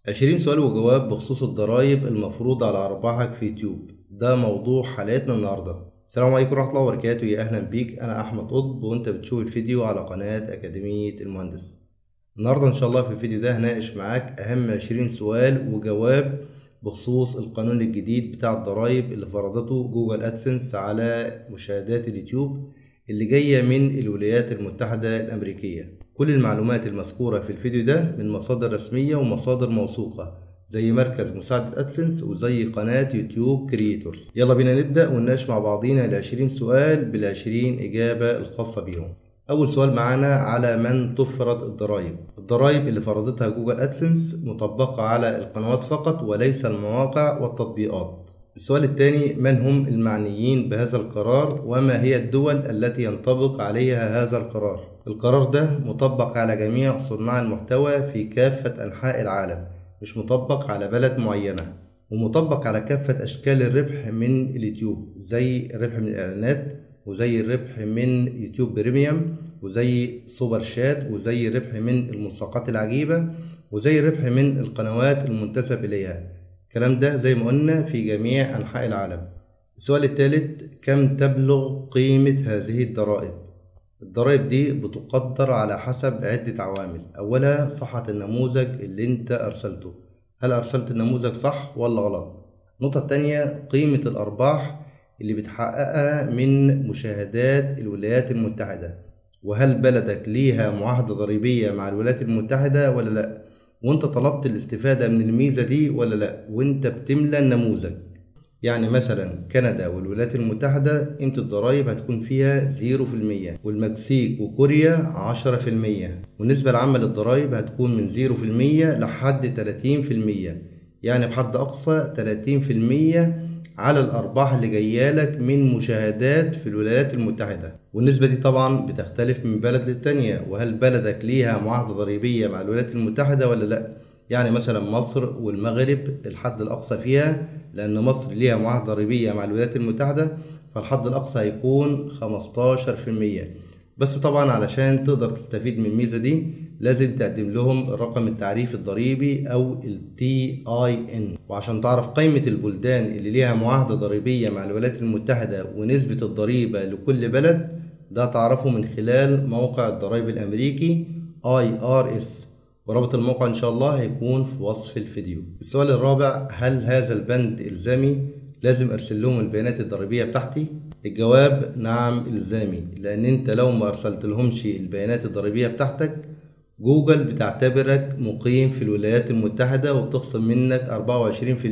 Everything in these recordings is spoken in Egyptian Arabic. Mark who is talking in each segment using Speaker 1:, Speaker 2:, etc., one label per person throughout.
Speaker 1: 20 سؤال وجواب بخصوص الضرايب المفروض على أرباحك في يوتيوب ده موضوع حلقتنا النهاردة السلام عليكم ورحمة الله وبركاته يا أهلا بيك أنا أحمد قطب وأنت بتشوف الفيديو على قناة أكاديمية المهندس النهاردة إن شاء الله في الفيديو ده هناقش معاك أهم 20 سؤال وجواب بخصوص القانون الجديد بتاع الضرايب اللي فرضته جوجل أدسنس على مشاهدات اليوتيوب اللي جاية من الولايات المتحدة الأمريكية كل المعلومات المذكورة في الفيديو ده من مصادر رسمية ومصادر موثوقة زي مركز مساعدة أدسنس وزي قناة يوتيوب كرييتورز يلا بينا نبدأ ونناقش مع بعضينا العشرين سؤال بالعشرين إجابة الخاصة بيهم أول سؤال معانا على من تفرض الضرائب الضرائب اللي فرضتها جوجل أدسنس مطبقة على القنوات فقط وليس المواقع والتطبيقات السؤال الثاني من هم المعنيين بهذا القرار وما هي الدول التي ينطبق عليها هذا القرار القرار ده مطبق على جميع صناع المحتوى في كافة أنحاء العالم مش مطبق على بلد معينة ومطبق على كافة أشكال الربح من اليوتيوب زي الربح من الإعلانات وزي الربح من يوتيوب بريميوم وزي سوبر شات وزي الربح من الملصقات العجيبة وزي الربح من القنوات المنتسب إليها الكلام ده زي ما قلنا في جميع أنحاء العالم السؤال الثالث كم تبلغ قيمة هذه الضرائب الضرائب دي بتقدر على حسب عدة عوامل أولها صحة النموذج اللي انت أرسلته هل أرسلت النموذج صح ولا غلط النقطة التانية قيمة الأرباح اللي بتحققها من مشاهدات الولايات المتحدة وهل بلدك ليها معاهدة ضريبية مع الولايات المتحدة ولا لأ وانت طلبت الاستفادة من الميزة دي ولا لأ وانت بتملى النموذج يعني مثلا كندا والولايات المتحدة قيمة الضرايب هتكون فيها 0% والمكسيك وكوريا 10% والنسبة العامة للضرايب هتكون من 0% لحد 30% يعني بحد أقصى 30% على الأرباح اللي جايالك من مشاهدات في الولايات المتحدة والنسبة دي طبعا بتختلف من بلد للتانية وهل بلدك ليها معاهدة ضريبية مع الولايات المتحدة ولا لأ يعني مثلا مصر والمغرب الحد الأقصى فيها لأن مصر ليها معاهدة ضريبية مع الولايات المتحدة فالحد الأقصى هيكون 15% بس طبعا علشان تقدر تستفيد من الميزة دي لازم تقدم لهم الرقم التعريفي الضريبي أو ال TIN وعشان تعرف قائمة البلدان اللي ليها معاهدة ضريبية مع الولايات المتحدة ونسبة الضريبة لكل بلد ده تعرفه من خلال موقع الضرائب الأمريكي IRS ورابط الموقع إن شاء الله هيكون في وصف الفيديو السؤال الرابع هل هذا البند إلزامي؟ لازم أرسل لهم البيانات الضريبية بتاعتي؟ الجواب نعم إلزامي لأن أنت لو ما أرسلت لهمش البيانات الضريبية بتاعتك جوجل بتعتبرك مقيم في الولايات المتحدة وبتخصم منك 24%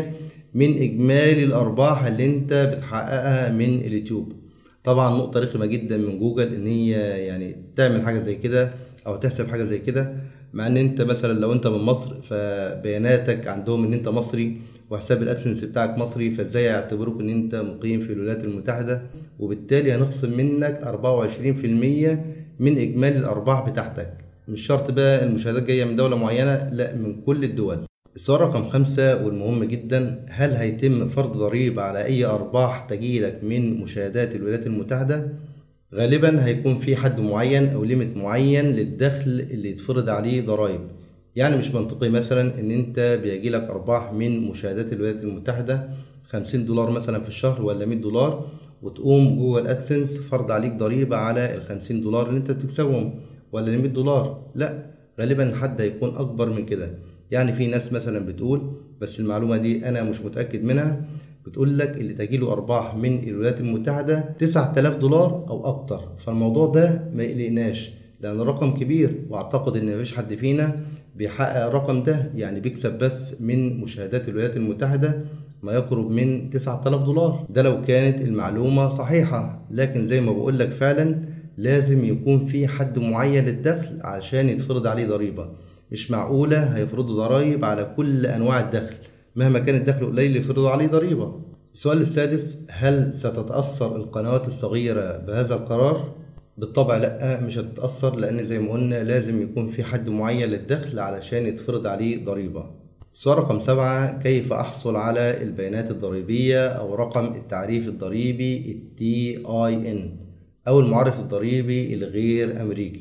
Speaker 1: من إجمالي الأرباح اللي أنت بتحققها من اليوتيوب طبعا نقطة رخمة جدا من جوجل إن هي يعني تعمل حاجة زي كده أو تحسب حاجة زي كده مع ان انت مثلا لو انت من مصر فبياناتك عندهم ان انت مصري وحساب الادسنس بتاعك مصري فازاي يعتبروك ان انت مقيم في الولايات المتحدة وبالتالي هنخصم منك 24% من اجمالي الارباح بتاعتك مش شرط بقى المشاهدات جاية من دولة معينة لا من كل الدول السؤال رقم خمسة والمهم جدا هل هيتم فرض ضريبة على أي أرباح تجيلك من مشاهدات الولايات المتحدة؟ غالبا هيكون في حد معين او ليميت معين للدخل اللي يتفرض عليه ضرائب يعني مش منطقي مثلا ان انت بيجيلك ارباح من مشاهدات الولايات المتحدة 50 دولار مثلا في الشهر ولا 100 دولار وتقوم جوجل ادسنس فرض عليك ضريبة على ال 50 دولار اللي انت بتكسبهم ولا ال 100 دولار لا غالبا الحد هيكون اكبر من كده يعني في ناس مثلا بتقول بس المعلومة دي انا مش متأكد منها بتقول لك اللي تجيله ارباح من الولايات المتحده 9000 دولار او اكتر فالموضوع ده ما يقلقناش لان الرقم كبير واعتقد ان مفيش حد فينا بيحقق الرقم ده يعني بيكسب بس من مشاهدات الولايات المتحده ما يقرب من 9000 دولار ده لو كانت المعلومه صحيحه لكن زي ما بقول لك فعلا لازم يكون في حد معين للدخل عشان يتفرض عليه ضريبه مش معقوله هيفرضوا ضرايب على كل انواع الدخل مهما كان الدخل قليل يفرضوا عليه ضريبة السؤال السادس هل ستتأثر القنوات الصغيرة بهذا القرار؟ بالطبع لا مش هتتأثر لأن زي ما قلنا لازم يكون في حد معين للدخل علشان يتفرض عليه ضريبة السؤال رقم سبعة كيف أحصل على البيانات الضريبية أو رقم التعريف الضريبي ال TIN أو المعرف الضريبي الغير أمريكي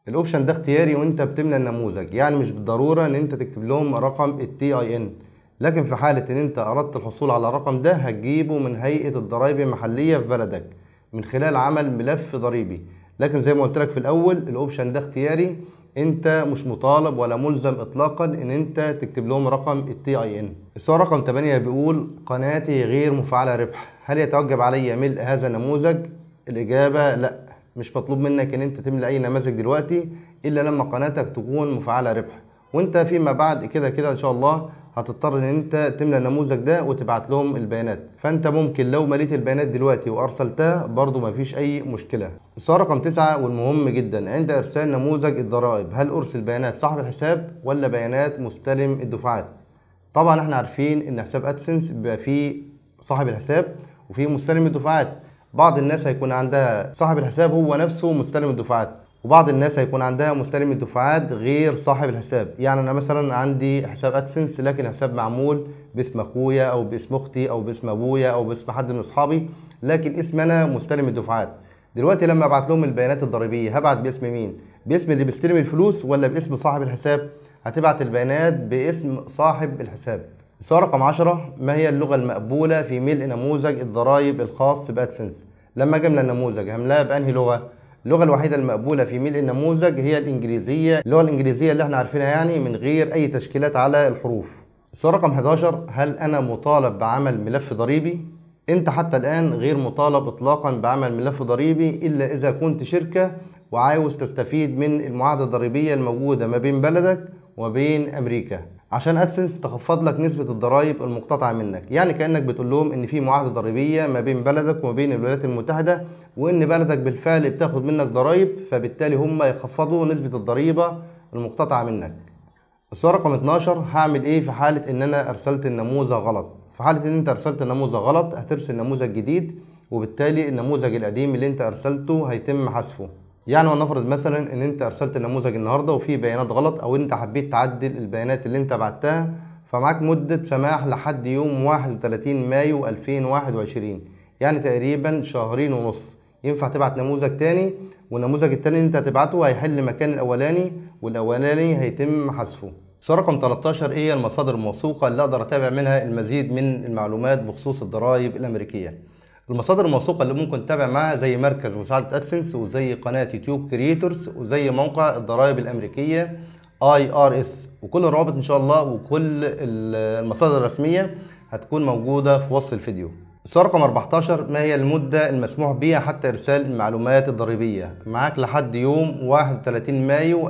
Speaker 1: الاوبشن ده اختياري وانت بتملى النموذج يعني مش بالضروره ان انت تكتب لهم رقم التي اي ان لكن في حاله ان انت اردت الحصول على الرقم ده هتجيبه من هيئه الضرائب المحليه في بلدك من خلال عمل ملف ضريبي لكن زي ما قلت لك في الاول الاوبشن ده اختياري انت مش مطالب ولا ملزم اطلاقا ان انت تكتب لهم رقم التي اي ان السؤال رقم 8 بيقول قناتي غير مفعله ربح هل يتوجب علي ملء هذا النموذج الاجابه لا مش مطلوب منك ان انت تملى اي نماذج دلوقتي الا لما قناتك تكون مفعله ربح وانت فيما بعد كده كده ان شاء الله هتضطر ان انت تملى النموذج ده وتبعت لهم البيانات فانت ممكن لو مليت البيانات دلوقتي وارسلتها برضو مفيش اي مشكله السؤال رقم تسعة والمهم جدا عند ارسال نموذج الضرائب هل ارسل بيانات صاحب الحساب ولا بيانات مستلم الدفعات طبعا احنا عارفين ان حساب ادسنس بيبقى فيه صاحب الحساب وفيه مستلم الدفعات بعض الناس هيكون عندها صاحب الحساب هو نفسه مستلم الدفعات وبعض الناس هيكون عندها مستلم الدفعات غير صاحب الحساب يعني انا مثلا عندي حساب ادسنس لكن حساب معمول باسم اخويا او باسم اختي او باسم ابويا او باسم حد من اصحابي لكن اسم انا مستلم الدفعات دلوقتي لما ابعت لهم البيانات الضريبيه هبعت باسم مين باسم اللي بيستلم الفلوس ولا باسم صاحب الحساب هتبعت البيانات باسم صاحب الحساب السؤال رقم 10 ما هي اللغه المقبوله في ملء نموذج الضرائب الخاص بادسنس لما جمله النموذج هملاها بانهي لغه اللغة الوحيدة المقبولة في ملء النموذج هي الإنجليزية اللغة الإنجليزية اللي احنا عارفينها يعني من غير أي تشكيلات على الحروف السؤال رقم 11 هل أنا مطالب بعمل ملف ضريبي؟ أنت حتى الآن غير مطالب إطلاقا بعمل ملف ضريبي إلا إذا كنت شركة وعاوز تستفيد من المعاهدة الضريبية الموجودة ما بين بلدك وبين أمريكا عشان ادسنس تخفض لك نسبة الضرائب المقتطعة منك يعني كأنك بتقول لهم ان في معاهدة ضريبية ما بين بلدك وما بين الولايات المتحدة وان بلدك بالفعل بتاخد منك ضرائب فبالتالي هم يخفضوا نسبة الضريبة المقتطعة منك السؤال رقم 12 هعمل ايه في حالة ان انا ارسلت النموذج غلط في حالة ان انت ارسلت النموذج غلط هترسل نموذج جديد وبالتالي النموذج القديم اللي انت ارسلته هيتم حذفه يعني ولنفرض مثلا ان انت ارسلت النموذج النهارده وفي بيانات غلط او انت حبيت تعدل البيانات اللي انت بعتها فمعاك مدة سماح لحد يوم 31 مايو 2021 يعني تقريبا شهرين ونص ينفع تبعت نموذج تاني والنموذج التاني اللي انت هتبعته هيحل مكان الاولاني والاولاني هيتم حذفه سؤال رقم 13 ايه هي المصادر الموثوقة اللي اقدر اتابع منها المزيد من المعلومات بخصوص الضرائب الامريكية المصادر الموثوقة اللي ممكن تتابع معاها زي مركز مساعدة ادسنس وزي قناة يوتيوب كريتورز وزي موقع الضرائب الامريكية اي ار اس وكل الروابط ان شاء الله وكل المصادر الرسمية هتكون موجودة في وصف الفيديو السؤال رقم 14 ما هي المدة المسموح بها حتى إرسال المعلومات الضريبية؟ معاك لحد يوم 31 مايو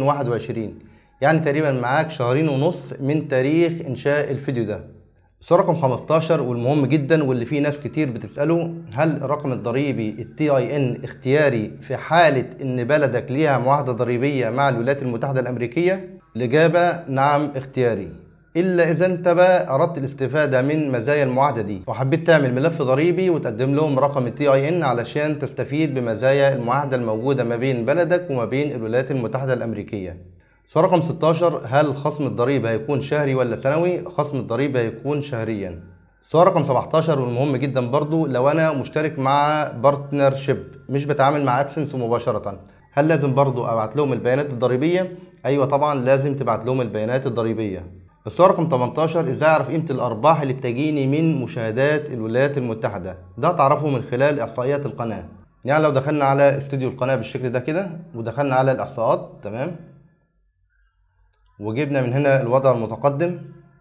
Speaker 1: 2021 يعني تقريبا معاك شهرين ونص من تاريخ إنشاء الفيديو ده السؤال رقم 15 والمهم جدا واللي فيه ناس كتير بتسأله هل الرقم الضريبي التي اي ان اختياري في حالة ان بلدك ليها معاهدة ضريبية مع الولايات المتحدة الامريكية؟ الإجابة نعم اختياري إلا إذا أنت بقى أردت الاستفادة من مزايا المعاهدة دي وحبيت تعمل ملف ضريبي وتقدم لهم رقم التي اي ان علشان تستفيد بمزايا المعاهدة الموجودة ما بين بلدك وما بين الولايات المتحدة الأمريكية سؤال رقم 16 هل خصم الضريبة هيكون شهري ولا سنوي؟ خصم الضريبة هيكون شهريا. سؤال رقم 17 والمهم جدا برضو لو انا مشترك مع بارتنر شيب مش بتعامل مع ادسنس مباشرة هل لازم برضو ابعت لهم البيانات الضريبية؟ ايوه طبعا لازم تبعت لهم البيانات الضريبية. السؤال رقم 18 ازاي اعرف قيمة الارباح اللي بتجيني من مشاهدات الولايات المتحدة؟ ده تعرفه من خلال احصائيات القناة. يعني لو دخلنا على استوديو القناة بالشكل ده كده ودخلنا على الاحصاءات تمام؟ وجبنا من هنا الوضع المتقدم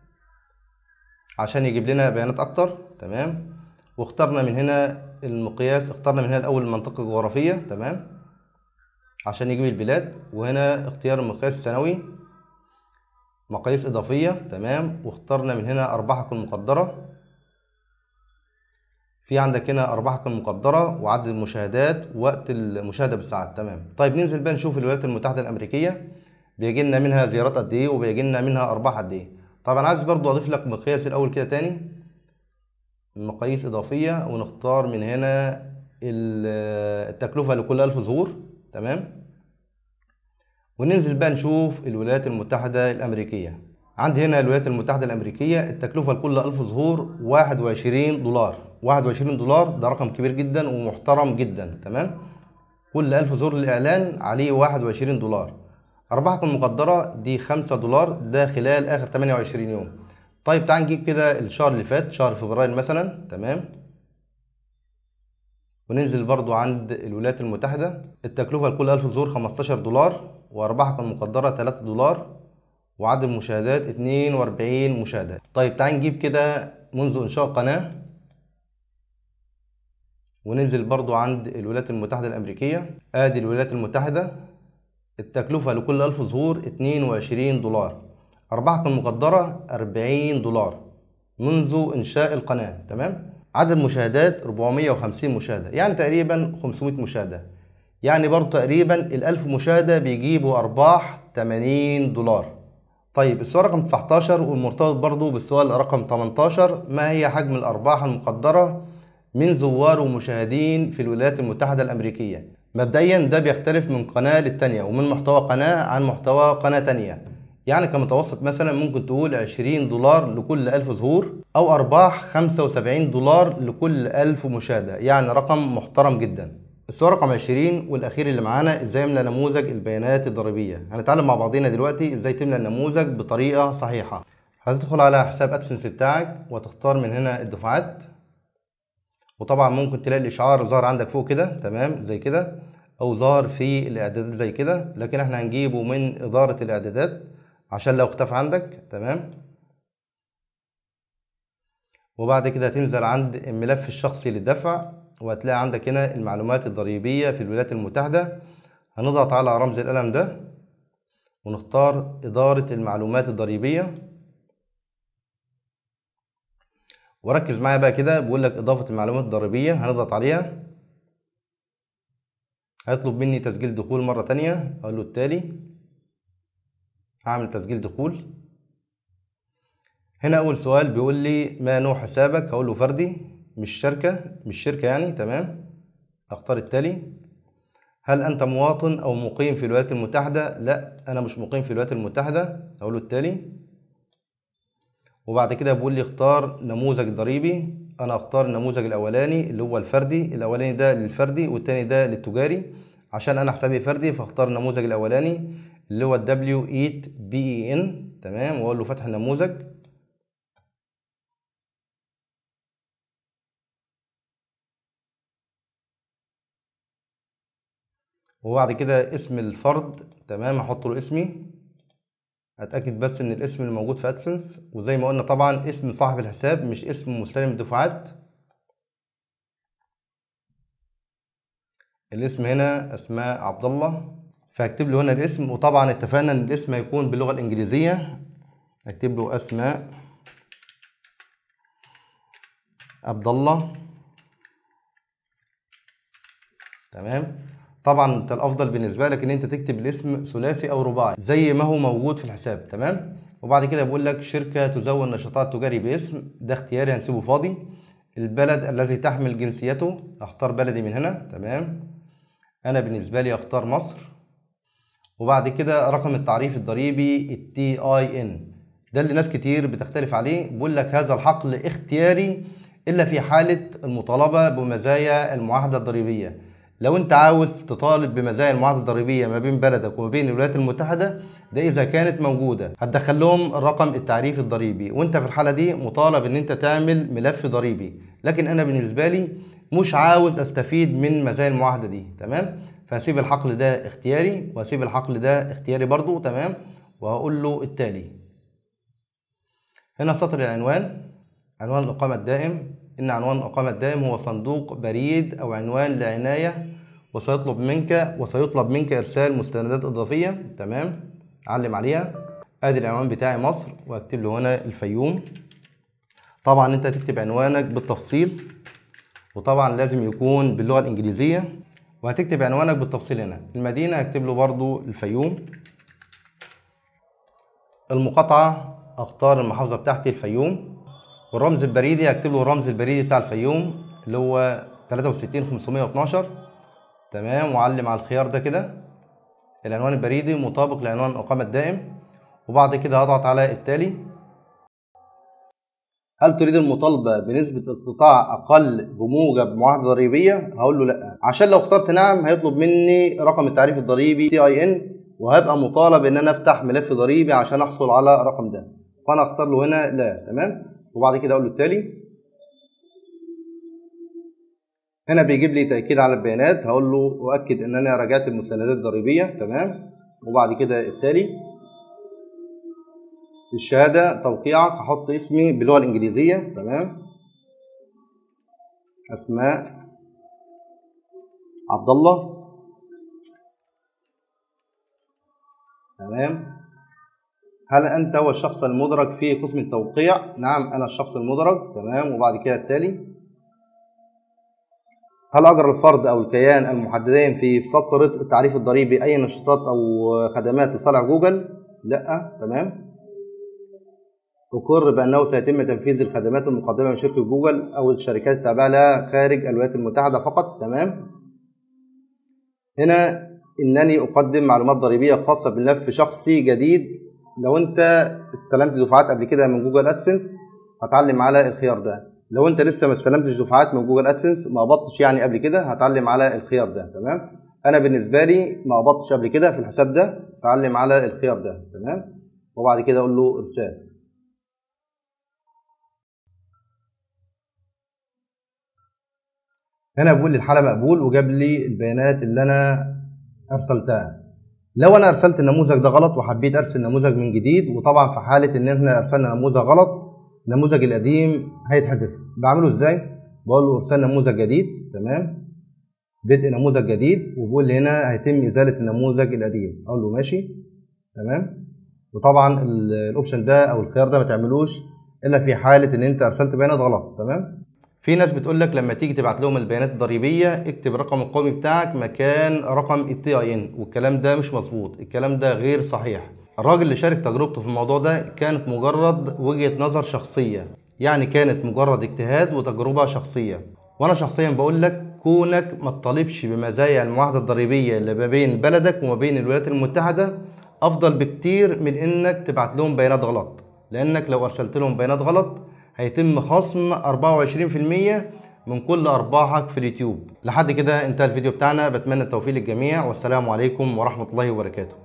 Speaker 1: عشان يجيب لنا بيانات اكتر تمام واخترنا من هنا المقياس اخترنا من هنا الاول المنطقة الجغرافية تمام عشان يجيب البلاد وهنا اختيار المقياس السنوي مقاييس اضافية تمام واخترنا من هنا ارباحك المقدرة في عندك هنا ارباحك المقدرة وعدد المشاهدات ووقت المشاهدة بالساعات تمام طيب ننزل بقى نشوف الولايات المتحدة الامريكية بيجي لنا منها زيارات قد ايه وبيجي لنا منها ارباح قد ايه طبعا عايز برضو اضيف لك مقياس الاول كده تاني مقاييس اضافيه ونختار من هنا التكلفه لكل الف ظهور تمام وننزل بقى نشوف الولايات المتحده الامريكيه عندي هنا الولايات المتحده الامريكيه التكلفه لكل الف ظهور 21 دولار 21 دولار ده رقم كبير جدا ومحترم جدا تمام كل ألف زور للإعلان عليه واحد وعشرين دولار أرباحك المقدرة دي خمسة دولار ده خلال آخر تمانية وعشرين يوم طيب تعال نجيب كده الشهر اللي فات شهر فبراير مثلا تمام وننزل برضو عند الولايات المتحدة التكلفة لكل ألف زور خمستاشر دولار وأرباحك المقدرة تلاتة دولار وعدد المشاهدات اتنين وأربعين مشاهدة طيب تعال نجيب كده منذ إنشاء القناة وننزل برضو عند الولايات المتحدة الأمريكية آدي الولايات المتحدة التكلفة لكل ألف ظهور اتنين وعشرين دولار أرباحك المقدرة أربعين دولار منذ إنشاء القناة تمام عدد المشاهدات 450 مشاهدة يعني تقريبا 500 مشاهدة يعني برضو تقريبا الألف مشاهدة بيجيبوا أرباح 80 دولار طيب السؤال رقم 19 والمرتبط برضو بالسؤال رقم 18 ما هي حجم الأرباح المقدرة من زوار ومشاهدين في الولايات المتحدة الأمريكية مبدئيا ده بيختلف من قناة للتانية ومن محتوى قناة عن محتوى قناة تانية يعني كمتوسط مثلا ممكن تقول 20 دولار لكل 1000 ظهور أو أرباح 75 دولار لكل 1000 مشاهدة يعني رقم محترم جدا السؤال رقم 20 والأخير اللي معانا إزاي أملى نموذج البيانات الضريبية هنتعلم مع بعضينا دلوقتي إزاي تملى النموذج بطريقة صحيحة هتدخل على حساب أدسنس بتاعك وتختار من هنا الدفعات وطبعا ممكن تلاقي الاشعار ظهر عندك فوق كده تمام زي كده او ظهر في الاعدادات زي كده لكن احنا هنجيبه من اداره الاعدادات عشان لو اختفى عندك تمام وبعد كده هتنزل عند الملف الشخصي للدفع وهتلاقي عندك هنا المعلومات الضريبيه في الولايات المتحده هنضغط على رمز القلم ده ونختار اداره المعلومات الضريبيه وركز معايا بقى كده بيقول لك اضافه المعلومات الضريبيه هنضغط عليها هيطلب مني تسجيل دخول مره تانية اقول له التالي هعمل تسجيل دخول هنا اول سؤال بيقول لي ما نوع حسابك هقول له فردي مش شركه مش شركه يعني تمام اختار التالي هل انت مواطن او مقيم في الولايات المتحده لا انا مش مقيم في الولايات المتحده اقول له التالي وبعد كده بيقول لي اختار نموذج ضريبي انا اختار النموذج الاولاني اللي هو الفردي الاولاني ده للفردي والتاني ده للتجاري عشان انا حسابي فردي فاختار النموذج الاولاني اللي هو الدبليو 8 بي اي ان تمام واقول له فتح النموذج وبعد كده اسم الفرد تمام احط له اسمي اتاكد بس ان الاسم اللي موجود في ادسنس وزي ما قلنا طبعا اسم صاحب الحساب مش اسم مستلم الدفعات الاسم هنا اسماء عبد الله فهكتب له هنا الاسم وطبعا اتفقنا ان الاسم هيكون باللغه الانجليزيه اكتب له اسماء عبد الله تمام طبعا انت الافضل بالنسبه لك ان انت تكتب الاسم ثلاثي او رباعي زي ما هو موجود في الحساب تمام وبعد كده بيقول لك شركه تزود نشاطات تجاري باسم ده اختياري هنسيبه فاضي البلد الذي تحمل جنسيته اختار بلدي من هنا تمام انا بالنسبه لي اختار مصر وبعد كده رقم التعريف الضريبي التي اي ان ده اللي ناس كتير بتختلف عليه بيقول لك هذا الحقل اختياري الا في حاله المطالبه بمزايا المعاهده الضريبيه لو انت عاوز تطالب بمزايا المعاهده الضريبيه ما بين بلدك وما بين الولايات المتحده ده اذا كانت موجوده هتدخل لهم الرقم التعريفي الضريبي وانت في الحاله دي مطالب ان انت تعمل ملف ضريبي لكن انا بالنسبه لي مش عاوز استفيد من مزايا المعاهده دي تمام فهسيب الحقل ده اختياري وهسيب الحقل ده اختياري برضو تمام وهقول له التالي هنا سطر العنوان عنوان الإقامة الدائم إن عنوان الإقامة الدائم هو صندوق بريد أو عنوان لعناية وسيطلب منك وسيطلب منك إرسال مستندات إضافية تمام علم عليها ادي العنوان بتاعي مصر واكتب له هنا الفيوم طبعا انت هتكتب عنوانك بالتفصيل وطبعا لازم يكون باللغه الانجليزيه وهتكتب عنوانك بالتفصيل هنا المدينه هكتب له برضو الفيوم المقاطعه اختار المحافظه بتاعتي الفيوم والرمز البريدي هكتب له الرمز البريدي بتاع الفيوم اللي هو 63 512 تمام وعلم على الخيار ده كده العنوان البريدي مطابق لعنوان الإقامة الدائم وبعد كده هضغط على التالي هل تريد المطالبة بنسبة اقتطاع أقل بموجب معاهدة ضريبية؟ هقول له لأ، عشان لو اخترت نعم هيطلب مني رقم التعريف الضريبي تي اي ان وهبقى مطالب إن أنا أفتح ملف ضريبي عشان أحصل على الرقم ده، فأنا أختار له هنا لا، تمام؟ وبعد كده أقول له التالي هنا بيجيب لي تأكيد على البيانات هقول له أؤكد إن أنا راجعت المستندات الضريبية تمام؟ وبعد كده التالي الشهادة توقيعك هحط اسمي باللغة الإنجليزية تمام أسماء عبد الله تمام هل أنت هو الشخص المدرج في قسم التوقيع؟ نعم أنا الشخص المدرج تمام وبعد كده التالي هل أجرى الفرد أو الكيان المحددين في فقرة التعريف الضريبي أي نشاطات أو خدمات لصالح جوجل؟ لأ تمام أقر بأنه سيتم تنفيذ الخدمات المقدمة من شركة جوجل أو الشركات التابعة لها خارج الولايات المتحدة فقط تمام هنا إنني أقدم معلومات ضريبية خاصة بملف شخصي جديد لو أنت استلمت دفعات قبل كده من جوجل أدسنس هتعلم على الخيار ده لو أنت لسه ما استلمتش دفعات من جوجل أدسنس ما قبضتش يعني قبل كده هتعلم على الخيار ده تمام أنا بالنسبة لي ما قبضتش قبل كده في الحساب ده فأعلم على الخيار ده تمام وبعد كده أقول له إرسال هنا بقول لي الحاله مقبول وجاب لي البيانات اللي انا ارسلتها لو انا ارسلت النموذج ده غلط وحبيت ارسل نموذج من جديد وطبعا في حاله ان احنا ارسلنا نموذج غلط النموذج القديم هيتحذف بعمله ازاي بقول له ارسل نموذج جديد تمام بدء نموذج جديد وبقول لي هنا هيتم ازاله النموذج القديم اقول له ماشي تمام وطبعا الاوبشن ده او الخيار ده ما تعملوش الا في حاله ان انت ارسلت بيانات غلط تمام في ناس بتقول لك لما تيجي تبعت لهم البيانات الضريبيه اكتب الرقم القومي بتاعك مكان رقم التي اي ان والكلام ده مش مظبوط الكلام ده غير صحيح الراجل اللي شارك تجربته في الموضوع ده كانت مجرد وجهه نظر شخصيه يعني كانت مجرد اجتهاد وتجربه شخصيه وانا شخصيا بقول لك كونك ما تطالبش بمزايا المعاهده الضريبيه اللي ما بين بلدك وما بين الولايات المتحده افضل بكتير من انك تبعت لهم بيانات غلط لانك لو ارسلت لهم بيانات غلط هيتم خصم 24% من كل ارباحك في اليوتيوب لحد كده انتهى الفيديو بتاعنا بتمنى التوفيق للجميع والسلام عليكم ورحمه الله وبركاته